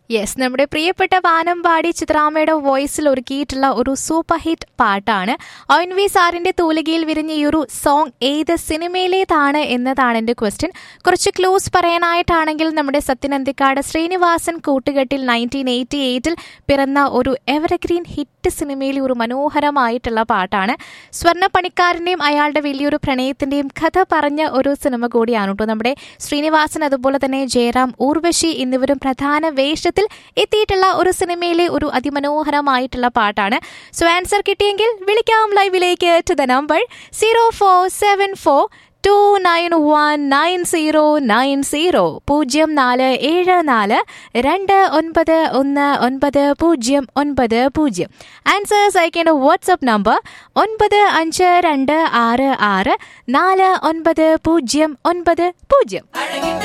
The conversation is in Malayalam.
യെസ് നമ്മുടെ പ്രിയപ്പെട്ട വാനമ്പാടി ചിത്രാമ്മയുടെ വോയിസിൽ ഒരുക്കിയിട്ടുള്ള ഒരു സൂപ്പർ ഹിറ്റ് പാട്ടാണ് ഒൻ വി സാറിന്റെ തൂലികയിൽ വിരിഞ്ഞ ഈ ഒരു സോങ് ഏത് സിനിമയിലേതാണ് എന്നതാണ് എന്റെ ക്വസ്റ്റ്യൻ കുറച്ച് ക്ലൂസ് പറയാനായിട്ടാണെങ്കിൽ നമ്മുടെ സത്യനന്ദിക്കാട് ശ്രീനിവാസൻ കൂട്ടുകെട്ടിൽ നയൻറ്റീൻ എയ്റ്റി എയ്റ്റിൽ പിറന്ന ഒരു എവർഗ്രീൻ ഹിറ്റ് സിനിമയിലെ ഒരു മനോഹരമായിട്ടുള്ള പാട്ടാണ് സ്വർണ്ണ പണിക്കാരന്റെയും അയാളുടെ വലിയൊരു പ്രണയത്തിന്റെയും കഥ പറഞ്ഞ ഒരു സിനിമ കൂടിയാണ് കേട്ടോ നമ്മുടെ ശ്രീനിവാസൻ അതുപോലെ തന്നെ ജയറാം ഊർവശി എന്നിവരും പ്രധാന വേഷത്തിൽ എത്തിയിട്ടുള്ള ഒരു സിനിമയിലെ ഒരു അതിമനോഹരമായിട്ടുള്ള പാട്ടാണ് സോ ആൻസർ കിട്ടിയെങ്കിൽ വിളിക്കാം ലൈവിലേക്ക് to the number zero four seven four two nine one nine zero nine zero പൂജ്യം നാല് ഏഴ് നാല് രണ്ട് ഒൻപത് ഒന്ന് ഒൻപത് പൂജ്യം ഒൻപത് പൂജ്യം ആൻസേഴ്സ് അയക്കേണ്ട വാട്സപ്പ് നമ്പർ ഒൻപത് അഞ്ച് രണ്ട് ആറ് ആറ് നാല് ഒൻപത് പൂജ്യം ഒൻപത് പൂജ്യം